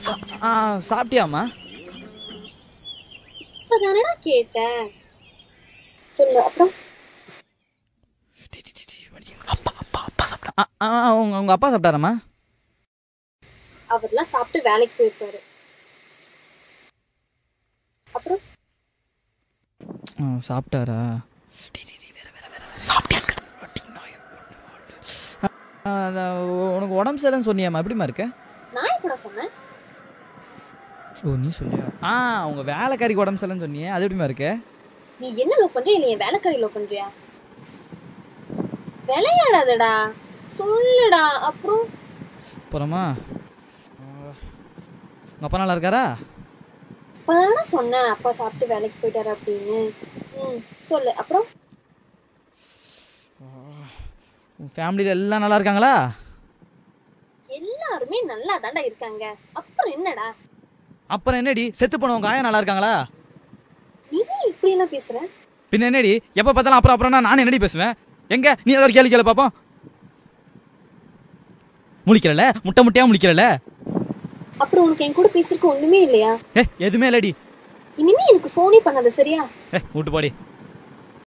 ஆ சாப்பிட்டியாம்மா இப்பதானடா கேட்டேன் சொல்லு அப்புறம் ஆ, ஆ உங்க உங்க அப்பா சாப்பிட்டாராம்மா அவர்லாம் சாப்பிட்டு வேலைக்கு போயிருப்பாரு அப்புறம் ஆ, சாப்பிட்டாரா ஆ, அதான், உனக்கு உடம்பு சரியில்லைன்னு சொன்னியாம்மா எப்படிம்மா இருக்க நான் எப்படா சொன்னேன் ஓ நீ சொல்லியா ஆ உங்க வேலைக்காரிக்கு உடம்பு சரியில்லைன்னு சொன்னியே அது எப்படிம்மா இருக்க நீ என்ன லோ பண்ற இல்ல என் வேலைக்காரி லோ பண்றியா விளையாடாதடா சொல்லுடா அப்புறம் அப்புறமா ஆ, உங்க அப்பா நல்லா இருக்காரா இப்பதானடா சொன்னேன் அப்பா சாப்பிட்டு வேலைக்கு போயிட்டாரு அப்படின்னு ம் சொல்லு அப்புறம் உன் ஃபேமிலியில் எல்லாம் நல்லா இருக்காங்களா எல்லாருமே நல்லா தாண்டா இருக்காங்க அப்புறம் என்னடா அப்புறம் என்னடி செத்து போனவங்க ஆயா நல்லா இருக்காங்களா நீ ஏன் இப்படி எல்லாம் பேசுற பின்ன என்னடி எப்போ பார்த்தாலும் அப்புறம் அப்புறம் நான் என்னடி பேசுவேன் எங்க நீ ஏதாவது கேள்வி கேளு பாப்போம் முழிக்கிறல முட்டை முட்டையா முழிக்கிறல அப்புறம் உனக்கு என் கூட பேசுறதுக்கு ஒண்ணுமே இல்லையா ஏ எதுவுமே இல்லடி இனிமே எனக்கு ஃபோனே பண்ணாத சரியா ஏ விட்டு போடி